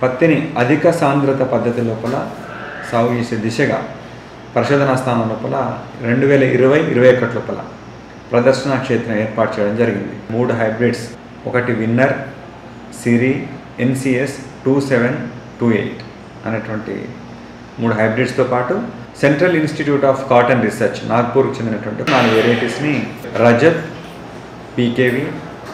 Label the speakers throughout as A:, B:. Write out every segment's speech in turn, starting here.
A: పత్తిని అధిక సాంద్రత పద్ధతి లోపల సాగు చేసే దిశగా పరిశోధనా స్థానం లోపల రెండు వేల ఇరవై ఇరవై ఒకటి లోపల ప్రదర్శనా క్షేత్రం ఏర్పాటు చేయడం జరిగింది మూడు హైబ్రిడ్స్ ఒకటి winner Siri NCS two seven two eight అనేటువంటి మూడు హైబ్రిడ్స్తో పాటు central institute of cotton research నాగ్పూర్కి చెందినటువంటి నాలుగు వెరైటీస్ని రజత్ పీకేవి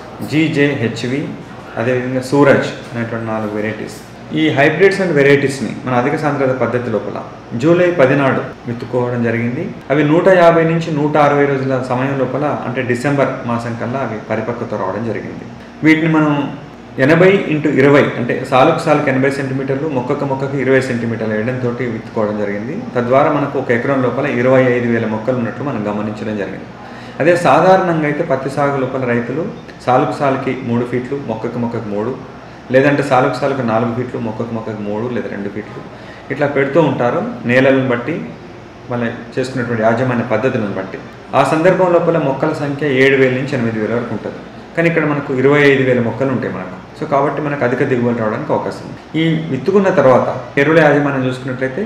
A: జీజేహెచ్వి అదేవిధంగా సూరజ్ అనేటువంటి నాలుగు వెరైటీస్ ఈ హైబ్రిడ్స్ అండ్ వెరైటీస్ని మన అధిక సాంద్రత పద్ధతి లోపల జూలై పదినాడు విత్తుకోవడం జరిగింది అవి నూట యాభై నుంచి నూట అరవై రోజుల సమయం లోపల అంటే డిసెంబర్ మాసం కల్లా అవి పరిపక్వత రావడం జరిగింది వీటిని మనం ఎనభై ఇంటూ ఇరవై అంటే సాలుకు సాలుకు ఎనభై సెంటీమీటర్లు మొక్కకు మొక్కకు ఇరవై సెంటీమీటర్ల వేయడంతో విత్తుకోవడం జరిగింది తద్వారా మనకు ఒక ఎకరం లోపల ఇరవై ఐదు వేల మొక్కలు ఉన్నట్లు మనం గమనించడం జరిగింది అదే సాధారణంగా అయితే పత్తి సాగు లోపల రైతులు సాలుకు సాలుకి మూడు ఫీట్లు మొక్కకు మొక్కకు మూడు లేదంటే సాలుకు సాలుకు నాలుగు ఫీట్లు మొక్కకు మొక్కకు మూడు లేదా రెండు ఫీట్లు ఇట్లా పెడుతూ ఉంటారు నేలలను బట్టి మన చేసుకున్నటువంటి యాజమాన్య పద్ధతులను బట్టి ఆ సందర్భం లోపల మొక్కల సంఖ్య ఏడు వేల నుంచి ఎనిమిది వేల వరకు ఉంటుంది కానీ ఇక్కడ మనకు ఇరవై ఐదు వేల మొక్కలు ఉంటాయి మనకు సో కాబట్టి మనకు అధిక దిగుబడి రావడానికి అవకాశం ఉంది ఈ విత్తుకున్న తర్వాత ఎరువుల యాజమాన్యం చూసుకున్నట్లయితే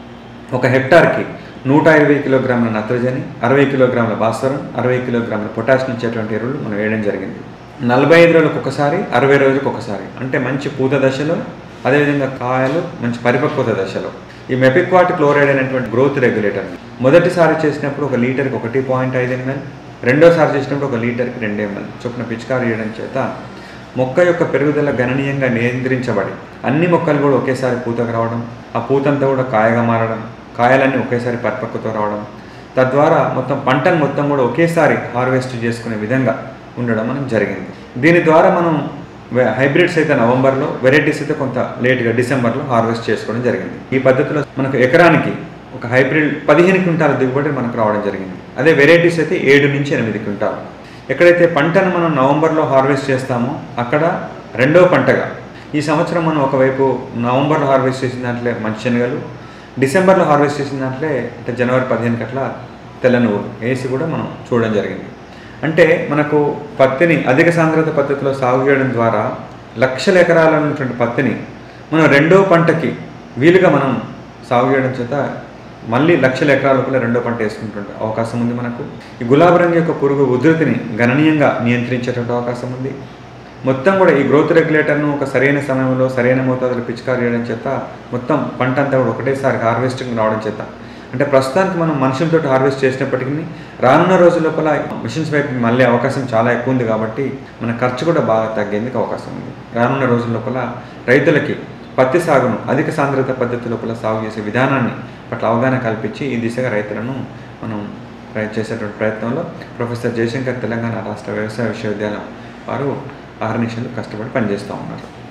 A: ఒక హెక్టార్కి నూట ఇరవై కిలోగ్రాముల నత్రజని అరవై కిలోగ్రాముల భాస్వరం అరవై కిలోగ్రాముల పొటాషియం ఇచ్చేటువంటి ఎరువులు మనం వేయడం జరిగింది నలభై ఐదు రోజులకు ఒకసారి అరవై రోజులకు ఒకసారి అంటే మంచి పూత దశలో అదేవిధంగా కాయలు మంచి పరిపక్వత దశలో ఈ మెపిక్వాట్ క్లోరైడ్ అనేటువంటి గ్రోత్ రెగ్యులేటర్ మొదటిసారి చేసినప్పుడు ఒక లీటర్కి ఒకటి పాయింట్ ఐదు ఎంఎల్ రెండోసారి చేసినప్పుడు ఒక లీటర్కి రెండు ఎంఎల్ చొప్పున పిచికారీ చేయడం చేత మొక్క యొక్క పెరుగుదల గణనీయంగా నియంత్రించబడి అన్ని మొక్కలు కూడా ఒకేసారి పూతకు రావడం ఆ పూతంతా కూడా కాయగా మారడం కాయలన్నీ ఒకేసారి పరిపక్వత రావడం తద్వారా మొత్తం పంటను మొత్తం కూడా ఒకేసారి హార్వెస్ట్ చేసుకునే విధంగా ఉండడం మనం జరిగింది దీని ద్వారా మనం వె- హైబ్రిడ్స్ అయితే నవంబర్లో వెరైటీస్ అయితే కొంత లేట్గా డిసెంబర్లో హార్వెస్ట్ చేసుకోవడం జరిగింది ఈ పద్ధతిలో మనకు ఎకరానికి ఒక హైబ్రిడ్ పదిహేను క్వింటాల దిగుబడి మనకు రావడం జరిగింది అదే వెరైటీస్ అయితే ఏడు నుంచి ఎనిమిది క్వింటాలు ఎక్కడైతే పంటను మనం నవంబర్లో హార్వెస్ట్ చేస్తామో అక్కడ రెండో పంటగా ఈ సంవత్సరం మనం ఒకవైపు నవంబర్లో హార్వెస్ట్ చేసిన దాంట్లో మంచి శనగలు డిసెంబర్లో హార్వెస్ట్ చేసిన దాంట్లో అంటే జనవరి పదిహేను అట్లా తెల్ల నువ్వులు వేసి కూడా మనం చూడడం జరిగింది అంటే మనకు పత్తిని అధిక సాంద్రత పద్ధతిలో సాగు చేయడం ద్వారా లక్షల ఎకరాల ఉన్నటువంటి పత్తిని మనం రెండో పంటకి వీలుగా మనం సాగు చేయడం చేత మళ్ళీ లక్షల ఎకరాల లోపల రెండో పంట వేసుకుంటుంటే అవకాశం ఉంది మనకు ఈ గులాబీ రంగు యొక్క పురుగు ఉధృతిని గణనీయంగా నియంత్రించేటువంటి అవకాశం ఉంది మొత్తం కూడా ఈ గ్రోత్ రెగ్యులేటర్ను ఒక సరైన సమయంలో సరైన మోతాదులో పిచికారీ చేయడం చేత మొత్తం పంట అంతా కూడా ఒకటేసారి హార్వెస్టింగ్ రావడం చేత అంటే ప్రస్తుతానికి మనం మనుషులతో హార్వెస్ట్ చేసినప్పటికీ రానున్న రోజుల లోపల మిషన్స్ వైపు మళ్ళీ అవకాశం చాలా ఎక్కువ ఉంది కాబట్టి మన ఖర్చు కూడా బాగా తగ్గేందుకు అవకాశం ఉంది రానున్న రోజుల లోపల రైతులకి పత్తి సాగును అధిక సాంద్రత పద్ధతి లోపల సాగు చేసే విధానాన్ని పట్ల అవగాహన కల్పించి ఈ దిశగా రైతులను మనం ప్రయ- చేసేటువంటి ప్రయత్నంలో ప్రొఫెసర్ జయశంకర్ తెలంగాణ రాష్ట్ర వ్యవసాయ విశ్వవిద్యాలయం వారు ఆరు నిమిషాలు కష్టపడి పనిచేస్తూ ఉన్నారు